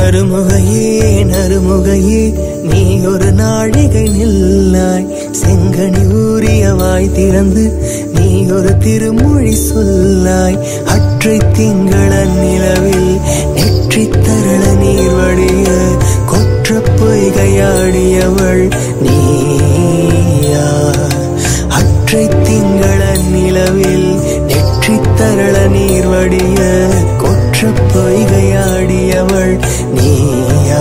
நறுமுகையே நறுமுகையே நீ ஒரு நாழிகை நில்லாய் செங்கனி ஊறிய வாய் திறந்து நீ ஒரு திருமொழி சொல்லாய் அற்றை திங்கள நிலவில் நெற்றி தரள நீர் வடிய கொற்ற பொய்கையாடியவள் நீயா அற்றை திங்கள நிலவில் நெற்றி தரள நீர் வடிய கொற்ற பொய்கையாடியவள் நீயா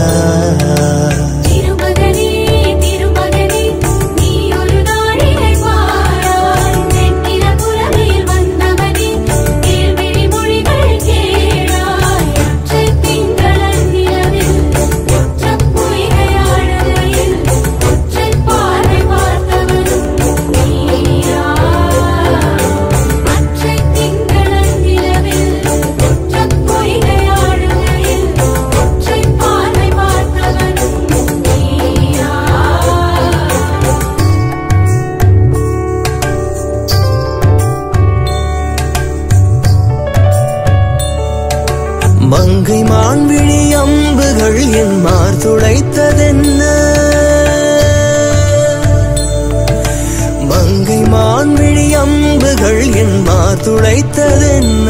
திருமகனே திருமகனே நீ ஒரு நாளிகை பாராய் வெண்ணிற புலமையில் வந்தவனே கேள்விழி மொழிகள் கேளாய் அற்றை திங்களன் நிலவில் ஒற்றப் பொய்கையாடுகையில் ஒற்றைப் பார்வை பார்த்தவனும் நீயா அற்றை திங்களன் நிலவில் ஒற்றப் பொய்கையாடுகையில் ஒற்றைப் பார்வை பார்த்தவனும் நீயா மங்கை மான்விழி அம்புகள் என் மார் துளைத்ததென்ன மங்கை மான்விழி அம்புகள் என் மார் துளைத்ததென்ன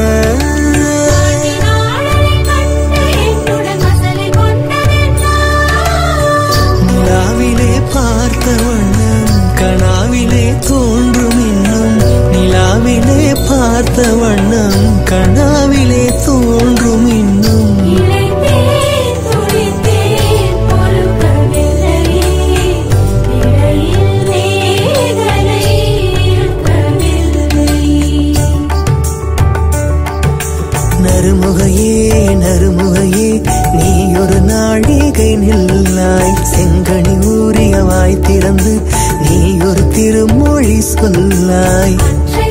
நாளை கண்டு என்னுடன் மசலை கொண்டதென்ன நிலாவிலே பார்த்த வண்ணம் கனாவிலே தோன்றும் இன்னும் நிலாவிலே பார்த்த வண்ணம் கனாவிலே தோன்றும் இன்னும் இளைத்தேன் துளித்தேன் பொறுக்கவில்லை இடையில் வேதனை இருக்கவில்லை நறுமுகையே நறுமுகையே நீ ஒரு நாழிகை நில்லாய் செங்கனி ஊறிய வாய் திறந்து நீ ஒரு திருமொழி சொல்லாய் அற்றை